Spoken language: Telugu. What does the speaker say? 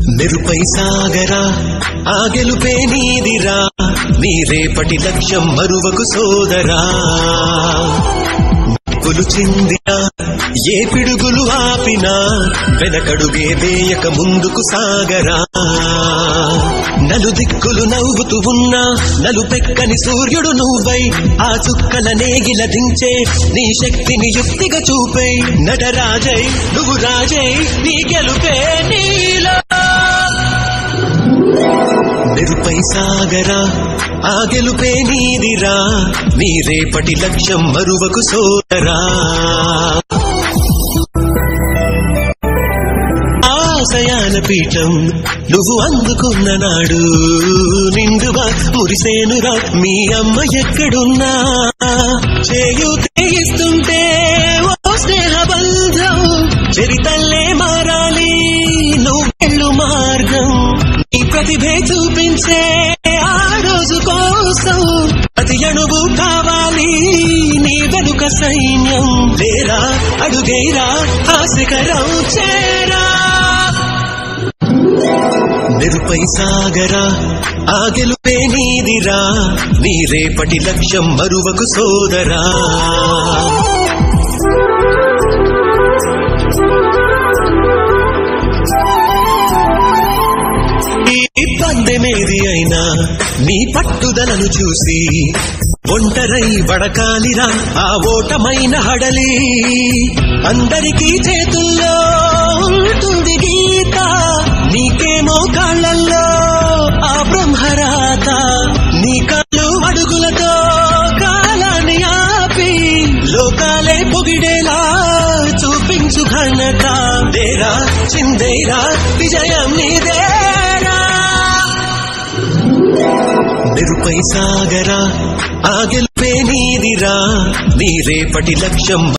మెరుపై సాగరా ఆ గెలుపే నీదిరా నీ రేపటి లక్ష్యం మరువకు సోదరా నిప్పులు చిందినా ఏ పిడుగులు ఆపినా వెనకడుగే వేయక ముందుకు సాగరా నలు దిక్కులు నవ్వుతూ ఉన్నా నలుపెక్కని సూర్యుడు నువ్వై ఆ చుక్కల నేగిల దించే నీ శక్తిని యుక్తిగా చూపై నటరాజై నువ్వు రాజై నీ గెలుపే నీలో మెరుపై సాగరా ఆ గెలుపే నీదిరా నీ రేపటి లక్ష్యం మరువకు సోదరా ఆశయాల పీఠం నువ్వు అందుకున్న నాడు నిండుగా మురిసేనురా మీ అమ్మ ఎక్కడున్నా చేయూతేయిస్తుంటే ఓ స్నేహ బంధం చరితల్లే మారాలి నువ్వెళ్ళు మార్గం నీ ప్రతిభే చూపించే ఆ రోజు కోసం ప్రతి అణువు కావాలి నీ వెనుక సైన్యం లేరా అడుగేరా ఆశకరం చేరా మెరుపై సాగరా ఆ గెలుపే నీదిరా నీ రేపటి లక్ష్యం మరువకు సోదరా ఈ పందెమేది అయినా నీ పట్టుదలను చూసి ఒంటరై వడకాలిరా ఆ ఓటమైన హడలి అందరికీ చేతుల్లో ఉంటుంది గీత నీకేమో కాళ్ళల్లో ఆ బ్రహ్మరాత నీ కళ్ళు అడుగులతో కాలాన్ని ఆపి లోకాలే పొగిడేలా చూపించు ఘనత దేరా చిందేరా విజయం నీదేరా మెరుపై సాగరా ఆ గెలుపే నీదిరా నీ రేపటి లక్ష్యం